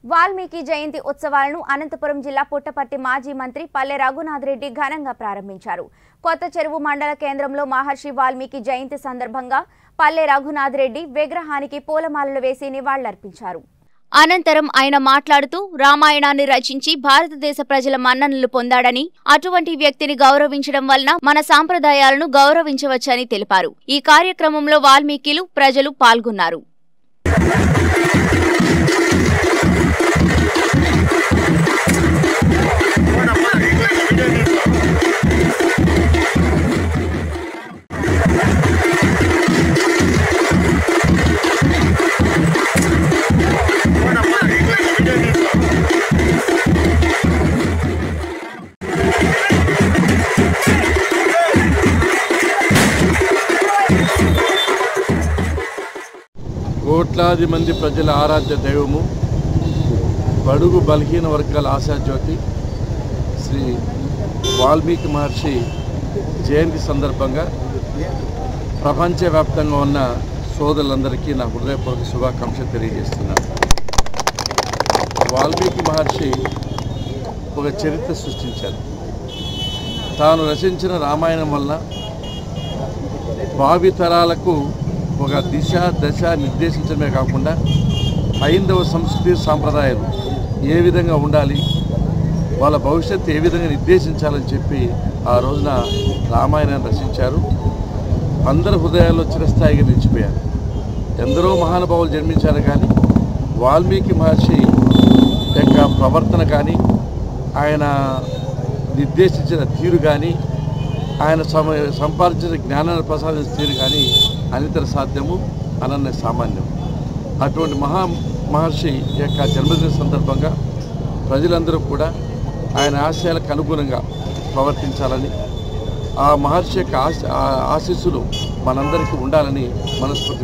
వాల్మీకి జయంతి ఉత్సవాలను అనంతపురం జిల్లా పుట్టపర్తి మాజీ మంత్రి పల్లె రఘునాథ్ రెడ్డి ఘనంగా ప్రారంభించారు కొత్త చెరువు మండల కేంద్రంలో మహర్షి వాల్మీకి జయంతి సందర్భంగా పల్లె రఘునాథ్ రెడ్డి విగ్రహానికి పూలమాలలు వేసి నివాళులర్పించారు అనంతరం ఆయన మాట్లాడుతూ రామాయణాన్ని రచించి భారతదేశ ప్రజల మన్ననలు పొందాడని అటువంటి వ్యక్తిని గౌరవించడం వలన మన సాంప్రదాయాలను గౌరవించవచ్చని తెలిపారు ఈ కార్యక్రమంలో వాల్మీకిలు ప్రజలు పాల్గొన్నారు కోట్లాది మంది ప్రజల ఆరాధ్య దైవము బడుగు బలహీన వర్గాల ఆశాజ్యోతి శ్రీ వాల్మీకి మహర్షి జయంతి సందర్భంగా ప్రపంచవ్యాప్తంగా ఉన్న సోదరులందరికీ నా హృదయపూర్వక శుభాకాంక్షలు తెలియజేస్తున్నాను వాల్మీకి మహర్షి ఒక చరిత్ర సృష్టించారు తాను రచించిన రామాయణం వల్ల భావితరాలకు ఒక దిశ దశ నిర్దేశించడమే కాకుండా హైందవ సంస్కృతి సాంప్రదాయాలు ఏ విధంగా ఉండాలి వాళ్ళ భవిష్యత్తు ఏ విధంగా నిర్దేశించాలని చెప్పి ఆ రోజున రామాయణాన్ని రచించారు అందరి హృదయాల్లో చిరస్థాయిగా నిలిచిపోయారు ఎందరో మహానుభావులు జన్మించారు కానీ వాల్మీకి మహర్షి యొక్క ప్రవర్తన కానీ ఆయన నిర్దేశించిన తీరు కానీ ఆయన సమ సంపాదించిన జ్ఞానాన్ని ప్రసాదించిన తీరు కానీ అనితర సాధ్యము అనన్య సామాన్యం అటువంటి మహా మహర్షి యొక్క జన్మదిన సందర్భంగా ప్రజలందరూ కూడా ఆయన ఆశయాలకు అనుగుణంగా ప్రవర్తించాలని ఆ మహర్షి యొక్క ఆశ ఆ ఆశీస్సులు మనందరికీ ఉండాలని మనస్ఫూర్తి